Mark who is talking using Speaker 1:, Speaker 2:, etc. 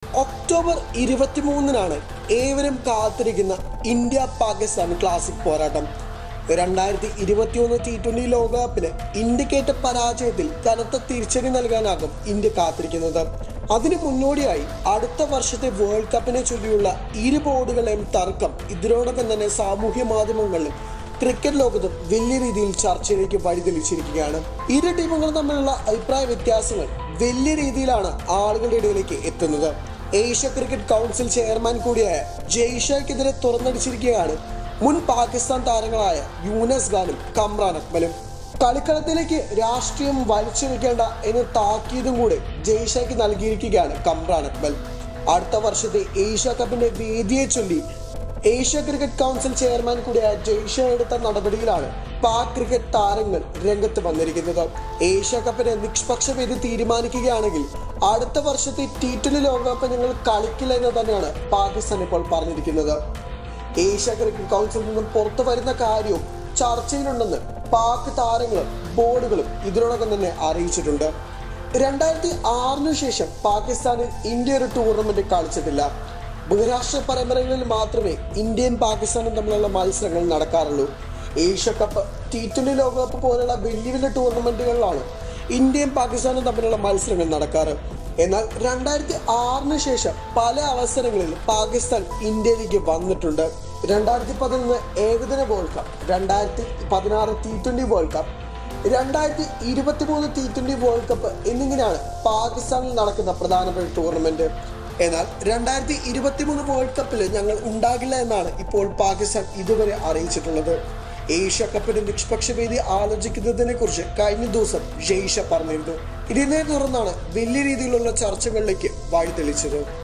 Speaker 1: October ഇരുപത്തിമൂന്നിനാണ് ഏവരും കാത്തിരിക്കുന്ന India Pakistan classic പോരാട്ടം രണ്ടായിരത്തി ഇരുപത്തിയൊന്ന് ടി ട്വന്റി ലോകകപ്പിന് ഇന്ത്യക്കേറ്റ പരാജയത്തിൽ കനത്ത തിരിച്ചടി നൽകാനാകും ഇന്ത്യ കാത്തിരിക്കുന്നത് അതിനു മുന്നോടിയായി അടുത്ത വർഷത്തെ വേൾഡ് കപ്പിനെ ചൊല്ലിയുള്ള ഇരു ബോർഡുകളെയും തർക്കം ഇതിനോടൊപ്പം തന്നെ സാമൂഹ്യ മാധ്യമങ്ങളിലും ക്രിക്കറ്റ് ലോകത്തും വലിയ രീതിയിൽ ചർച്ചയിലേക്ക് വഴിതെളിച്ചിരിക്കുകയാണ് ഇരു ടീമുകളും തമ്മിലുള്ള അഭിപ്രായ വ്യത്യാസങ്ങൾ വലിയ രീതിയിലാണ് ആളുകളുടെ ഇടയിലേക്ക് എത്തുന്നത് ഏഷ്യ ക്രിക്കറ്റ് കൗൺസിൽ ചെയർമാൻ കൂടിയായ ജയ്ഷയ്ക്കെതിരെ തുറന്നടിച്ചിരിക്കുകയാണ് മുൻ പാകിസ്ഥാൻ താരങ്ങളായ യൂനസ് ഖാനും കമ്രാൻ അക്മലും കളിക്കളത്തിലേക്ക് രാഷ്ട്രീയം വലിച്ചു വെക്കേണ്ട എന്ന താക്കീതും കൂടെ ജയ്ഷയ്ക്ക് നൽകിയിരിക്കുകയാണ് കമ്രാൻ അക്മൽ അടുത്ത വർഷത്തെ ഏഷ്യ കപ്പിന്റെ വേദിയെ ചൊല്ലി ഏഷ്യ ക്രിക്കറ്റ് കൗൺസിൽ ചെയർമാൻ കൂടിയായ ജയ്ഷ എടുത്ത നടപടിയിലാണ് പാക് ക്രിക്കറ്റ് താരങ്ങൾ രംഗത്ത് വന്നിരിക്കുന്നത് ഏഷ്യ കപ്പിന് നിഷ്പക്ഷ വേദി തീരുമാനിക്കുകയാണെങ്കിൽ അടുത്ത വർഷത്തെ ടി ട്വന്റി ലോകകപ്പ് ഞങ്ങൾ കളിക്കില്ല എന്ന് തന്നെയാണ് പാകിസ്ഥാൻ ഇപ്പോൾ പറഞ്ഞിരിക്കുന്നത് ഏഷ്യ ക്രിക്കറ്റ് കൗൺസിലിൽ നിന്നും പുറത്തു വരുന്ന കാര്യവും ചർച്ചയിലുണ്ടെന്ന് പാക് താരങ്ങളും ബോർഡുകളും ഇതിനോടകം തന്നെ അറിയിച്ചിട്ടുണ്ട് രണ്ടായിരത്തി ആറിനു ശേഷം പാകിസ്ഥാനിൽ ഇന്ത്യ ഒരു ടൂർണമെന്റ് കളിച്ചിട്ടില്ല ബഹുരാഷ്ട്ര പരമ്പരകളിൽ മാത്രമേ ഇന്ത്യയും പാകിസ്ഥാനും തമ്മിലുള്ള മത്സരങ്ങൾ നടക്കാറുള്ളൂ ഏഷ്യ കപ്പ് ടി ട്വന്റി ലോകകപ്പ് പോലുള്ള വലിയ വലിയ ടൂർണമെന്റുകളിലാണ് ഇന്ത്യയും പാകിസ്ഥാനും തമ്മിലുള്ള മത്സരങ്ങൾ നടക്കാറ് എന്നാൽ രണ്ടായിരത്തി ആറിന് ശേഷം പല അവസരങ്ങളിൽ പാകിസ്ഥാൻ ഇന്ത്യയിലേക്ക് വന്നിട്ടുണ്ട് രണ്ടായിരത്തി പതിനൊന്ന് ഏകദിന വേൾഡ് കപ്പ് രണ്ടായിരത്തി പതിനാറ് ടി ട്വന്റി വേൾഡ് കപ്പ് രണ്ടായിരത്തി ഇരുപത്തി മൂന്ന് ടി ട്വന്റി വേൾഡ് കപ്പ് എന്നിങ്ങനെയാണ് പാകിസ്ഥാനിൽ നടക്കുന്ന പ്രധാനപ്പെട്ട ടൂർണമെന്റ് എന്നാൽ രണ്ടായിരത്തി ഇരുപത്തി മൂന്ന് വേൾഡ് കപ്പിൽ ഞങ്ങൾ ഉണ്ടാകില്ല എന്നാണ് ഇപ്പോൾ പാകിസ്ഥാൻ ഇതുവരെ അറിയിച്ചിട്ടുള്ളത് ഏഷ്യ കപ്പിന്റെ നിഷ്പക്ഷ വേദി ആലോചിക്കുന്നതിനെ കുറിച്ച് കഴിഞ്ഞ ദിവസം ജയ്ഷ പറഞ്ഞിരുന്നു ഇതിനെ തുടർന്നാണ് വലിയ രീതിയിലുള്ള ചർച്ചകളിലേക്ക് വഴി തെളിച്ചത്